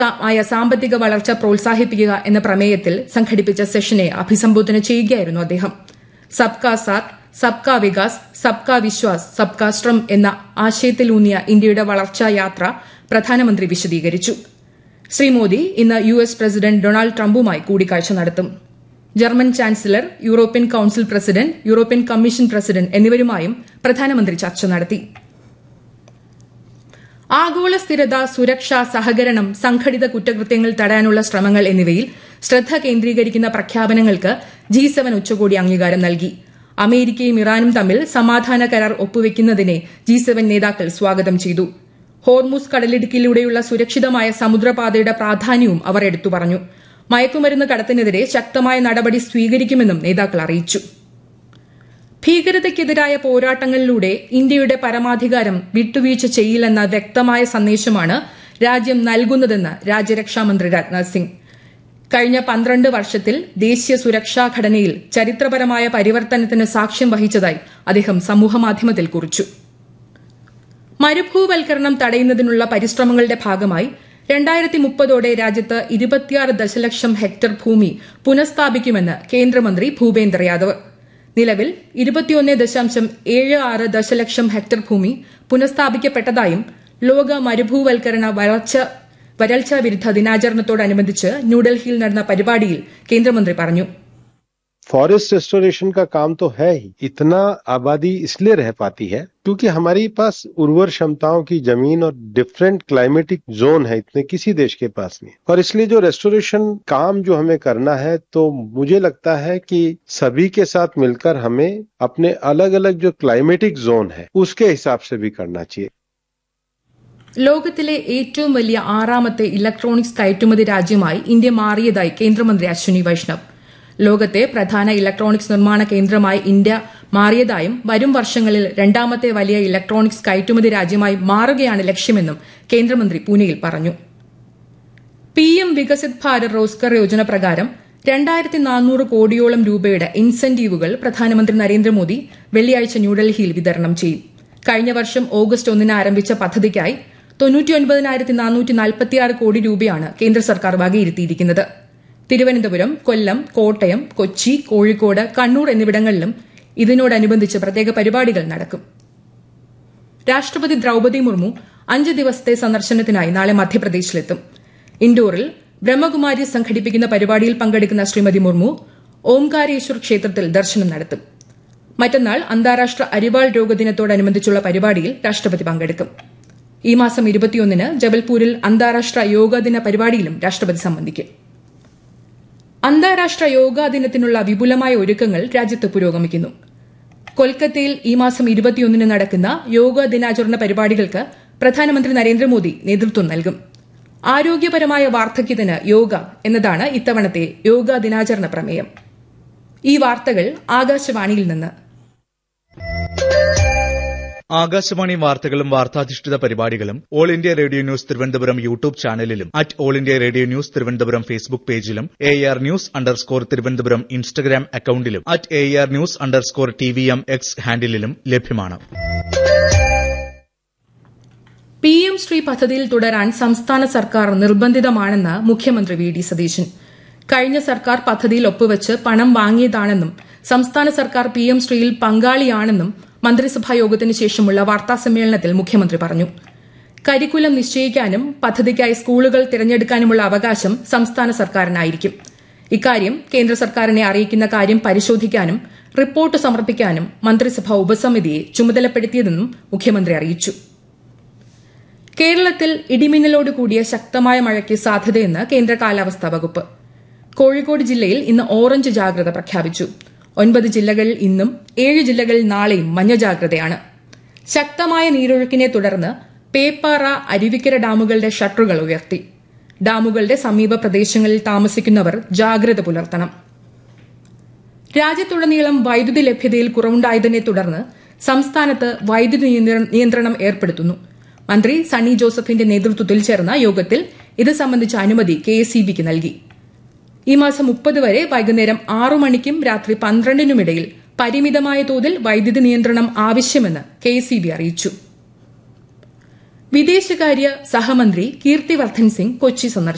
ായ സാമ്പത്തിക വളർച്ച പ്രോത്സാഹിപ്പിക്കുക എന്ന പ്രമേയത്തിൽ സംഘടിപ്പിച്ച സെഷനെ അഭിസംബോധന ചെയ്യുകയായിരുന്നു അദ്ദേഹം സബ്കാ സാത്ത് സബ്കാ വികാസ് സബ്കാ വിശ്വാസ് സബ്കാ ശ്രം എന്ന ആശയത്തിലൂന്നിയ ഇന്ത്യയുടെ വളർച്ചാ യാത്ര പ്രധാനമന്ത്രി വിശദീകരിച്ചു ശ്രീ മോദി ഇന്ന് യു എസ് പ്രസിഡന്റ് ഡൊണാൾഡ് ട്രംപുമായി കൂടിക്കാഴ്ച നടത്തും German chancellor European council president European commission president എന്നിവരുമായും പ്രധാനമന്ത്രി ചർച്ച നടത്തി ആഗോള സ്ഥിരത സുരക്ഷ സഹകരണം സംഘടിത കുറ്റകൃത്യങ്ങൾ തടയാനുള്ള ശ്രമങ്ങൾ എന്നിവയിൽ ശ്രദ്ധ കേന്ദ്രീകരിക്കുന്ന പ്രഖ്യാപനങ്ങൾക്ക് ജി സെവൻ ഉച്ചകോടി അംഗീകാരം നൽകി അമേരിക്കയും ഇറാനും തമ്മിൽ സമാധാന കരാർ ഒപ്പുവെക്കുന്നതിനെ ജി സെവൻ നേതാക്കൾ സ്വാഗതം ചെയ്തു ഹോർമുസ് കടലിടുക്കിലൂടെയുള്ള സുരക്ഷിതമായ സമുദ്രപാതയുടെ പ്രാധാന്യവും അവർ എടുത്തു പറഞ്ഞു മയക്കുമരുന്ന് കടത്തിനെതിരെ ശക്തമായ നടപടി സ്വീകരിക്കുമെന്നും നേതാക്കൾ അറിയിച്ചു ഭീകരതയ്ക്കെതിരായ പോരാട്ടങ്ങളിലൂടെ ഇന്ത്യയുടെ പരമാധികാരം വിട്ടുവീഴ്ച ചെയ്യില്ലെന്ന വ്യക്തമായ സന്ദേശമാണ് രാജ്യം നൽകുന്നതെന്ന് രാജ്യരക്ഷാമന്ത്രി രാജ്നാഥ് സിംഗ് കഴിഞ്ഞ പന്ത്രണ്ട് വർഷത്തിൽ ദേശീയ സുരക്ഷാ ഘടനയിൽ ചരിത്രപരമായ പരിവർത്തനത്തിന് സാക്ഷ്യം വഹിച്ചതായി അദ്ദേഹം സമൂഹമാധ്യമത്തിൽ കുറിച്ചു മരുഭൂവൽക്കരണം തടയുന്നതിനുള്ള പരിശ്രമങ്ങളുടെ ഭാഗമായി രണ്ടായിരത്തി മുപ്പതോടെ രാജ്യത്ത് ഇരുപത്തിയാറ് ദശലക്ഷം ഹെക്ടർ ഭൂമി പുനഃസ്ഥാപിക്കുമെന്ന് കേന്ദ്രമന്ത്രി ഭൂപേന്ദ്ര യാദവ് നിലവിൽ ഇരുപത്തിയൊന്ന് ദശാംശം ഏഴ് ആറ് ദശലക്ഷം ഹെക്ടർ ഭൂമി പുനഃസ്ഥാപിക്കപ്പെട്ടതായും ലോക മരുഭൂവൽക്കരണ വളർച്ച വരൾച്ചാ വിരുദ്ധ ദിനാചരണത്തോടനുബന്ധിച്ച് ന്യൂഡൽഹിയിൽ നടന്ന പരിപാടിയിൽ കേന്ദ്രമന്ത്രി പറഞ്ഞു फॉरेस्ट रेस्टोरेशन का काम तो है ही इतना आबादी इसलिए रह पाती है क्योंकि हमारे पास उर्वर क्षमताओं की जमीन और डिफरेंट क्लाइमेटिक जोन है इतने किसी देश के पास नहीं और इसलिए जो रेस्टोरेशन काम जो हमें करना है तो मुझे लगता है कि सभी के साथ मिलकर हमें अपने अलग अलग जो क्लाइमेटिक जोन है उसके हिसाब से भी करना चाहिए ലോകത്തിലെ ഏറ്റവും വലിയ ആറാമത്തെ ഇലക്ട്രോണിക്സ് കയറ്റുമതി രാജ്യമായി ഇന്ത്യ മാറിയതായി കേന്ദ്രമന്ത്രി അശ്വിനി വൈഷ്ണവ് ലോകത്തെ പ്രധാന ഇലക്ട്രോണിക്സ് നിർമ്മാണ കേന്ദ്രമായി ഇന്ത്യ മാറിയതായും വരും വർഷങ്ങളിൽ രണ്ടാമത്തെ വലിയ ഇലക്ട്രോണിക്സ് കയറ്റുമതി രാജ്യമായി മാറുകയാണ് ലക്ഷ്യമെന്നും കേന്ദ്രമന്ത്രി പൂനെയിൽ പറഞ്ഞു പിഎം വികസിത് ഭാരത് റോസ്കർ യോജന പ്രകാരം രണ്ടായിരത്തി നാനൂറ് കോടിയോളം രൂപയുടെ ഇൻസെന്റീവുകൾ പ്രധാനമന്ത്രി നരേന്ദ്രമോദി വെള്ളിയാഴ്ച ന്യൂഡൽഹിയിൽ വിതരണം ചെയ്യും കഴിഞ്ഞ വർഷം ഓഗസ്റ്റ് ഒന്നിന് ആരംഭിച്ച പദ്ധതിക്കായി തൊണ്ണൂറ്റിയൊൻപതിനായിരത്തി നാനൂറ്റി നാൽപ്പത്തിയാറ് കോടി രൂപയാണ് കേന്ദ്ര സർക്കാർ വകയിരുത്തിയിരിക്കുന്നത് തിരുവനന്തപുരം കൊല്ലം കോട്ടയം കൊച്ചി കോഴിക്കോട് കണ്ണൂർ എന്നിവിടങ്ങളിലും ഇതിനോടനുബന്ധിച്ച് പ്രത്യേക പരിപാടികൾ നടക്കും രാഷ്ട്രപതി ദ്രൌപതി മുർമു അഞ്ച് ദിവസത്തെ സന്ദർശനത്തിനായി നാളെ മധ്യപ്രദേശിലെത്തും ഇൻഡോറിൽ ബ്രഹ്മകുമാരി സംഘടിപ്പിക്കുന്ന പരിപാടിയിൽ പങ്കെടുക്കുന്ന ശ്രീമതി മുർമു ഓംകാരേശ്വർ ക്ഷേത്രത്തിൽ ദർശനം നടത്തും മറ്റന്നാൾ അന്താരാഷ്ട്ര അരിവാൾ രോഗദിനത്തോടനുബന്ധിച്ചുള്ള പരിപാടിയിൽ രാഷ്ട്രപതി പങ്കെടുക്കും ഈ മാസം ഇരുപത്തിയൊന്നിന് ജബൽപൂരിൽ അന്താരാഷ്ട്ര യോഗാ ദിന പരിപാടിയിലും രാഷ്ട്രപതി സംബന്ധിക്കും അന്താരാഷ്ട്ര യോഗാ ദിനത്തിനുള്ള വിപുലമായ ഒരുക്കങ്ങൾ രാജ്യത്ത് പുരോഗമിക്കുന്നു കൊൽക്കത്തയിൽ ഈ മാസം ഇരുപത്തിയൊന്നിന് നടക്കുന്ന യോഗാ ദിനാചരണ പരിപാടികൾക്ക് പ്രധാനമന്ത്രി നരേന്ദ്രമോദി നേതൃത്വം നൽകും ആരോഗ്യപരമായ വാർദ്ധക്യത്തിന് യോഗ എന്നതാണ് ഇത്തവണത്തെ യോഗാ ദിനാചരണ പ്രമേയം ഈ വാർത്തകൾ ആകാശവാണിയിൽ നിന്ന് ആകാശവാണി വാർത്തകളും വാർത്താധിഷ്ഠിത പരിപാടികളും all India radio news Thiruvananthapuram YouTube ചാനലിലും at all India radio news Thiruvananthapuram Facebook പേജിലും A R news underscore Thiruvananthapuram Instagram അക്കൌണ്ടിലും at A R news underscore T V M X ഹാൻഡിലും ലഭ്യമാണ് പി എം ശ്രീ പദ്ധതിയിൽ തുടരാൻ സംസ്ഥാന സർക്കാർ നിർബന്ധിതമാണെന്ന് മുഖ്യമന്ത്രി വി ഡി സതീശൻ കഴിഞ്ഞ സർക്കാർ പദ്ധതിയിൽ ഒപ്പുവച്ച് പണം വാങ്ങിയതാണെന്നും സംസ്ഥാന സർക്കാർ പി എം ശ്രീയിൽ പങ്കാളിയാണെന്നും മന്ത്രിസഭാ യോഗത്തിന് ശേഷമുള്ള വാർത്താസമ്മേളനത്തിൽ മുഖ്യമന്ത്രി പറഞ്ഞു കരിക്കുലം നിശ്ചയിക്കാനും പദ്ധതിക്കായി സ്കൂളുകൾ തിരഞ്ഞെടുക്കാനുമുള്ള അവകാശം സംസ്ഥാന സർക്കാരിനായിരിക്കും ഇക്കാര്യം കേന്ദ്ര സർക്കാരിനെ അറിയിക്കുന്ന കാര്യം പരിശോധിക്കാനും റിപ്പോർട്ട് സമർപ്പിക്കാനും മന്ത്രിസഭാ ഉപസമിതിയെ ചുമതലപ്പെടുത്തിയതെന്നും മുഖ്യമന്ത്രി അറിയിച്ചു കേരളത്തിൽ ഇടിമിന്നലോട് കൂടിയ ശക്തമായ മഴയ്ക്ക് സാധ്യതയെന്ന് കേന്ദ്ര കാലാവസ്ഥാ വകുപ്പ് കോഴിക്കോട് ജില്ലയിൽ ഇന്ന് ഓറഞ്ച് ജാഗ്രത പ്രഖ്യാപിച്ചു ഒൻപത് ജില്ലകളിൽ ഇന്നും ഏഴ് ജില്ലകളിൽ നാളെയും മഞ്ഞ ജാഗ്രതയാണ് ശക്തമായ നീരൊഴുക്കിനെ തുടർന്ന് പേപ്പാറ അരുവിക്കര ഡാമുകളുടെ ഷട്ടറുകൾ ഉയർത്തി ഡാമുകളുടെ സമീപ പ്രദേശങ്ങളിൽ താമസിക്കുന്നവർ ജാഗ്രത പുലർത്തണം രാജ്യത്തുടനീളം വൈദ്യുതി ലഭ്യതയിൽ കുറവുണ്ടായതിനെ തുടർന്ന് സംസ്ഥാനത്ത് വൈദ്യുതി നിയന്ത്രണം ഏർപ്പെടുത്തുന്നു മന്ത്രി സണ്ണി ജോസഫിന്റെ നേതൃത്വത്തിൽ ചേർന്ന യോഗത്തിൽ ഇത് സംബന്ധിച്ച അനുമതി കെഎസ്ഇബിക്ക് നൽകി ഈ മാസം മുപ്പത് വരെ വൈകുന്നേരം ആറു മണിക്കും രാത്രി പന്ത്രണ്ടിനുമിടയിൽ പരിമിതമായ തോതിൽ വൈദ്യുതി നിയന്ത്രണം ആവശ്യമെന്ന് കെഎസ്ഇബി അറിയിച്ചു വിദേശകാര്യ സഹമന്ത്രി കീർത്തിവർദ്ധൻ സിംഗ് കൊച്ചി സന്ദർശിച്ചു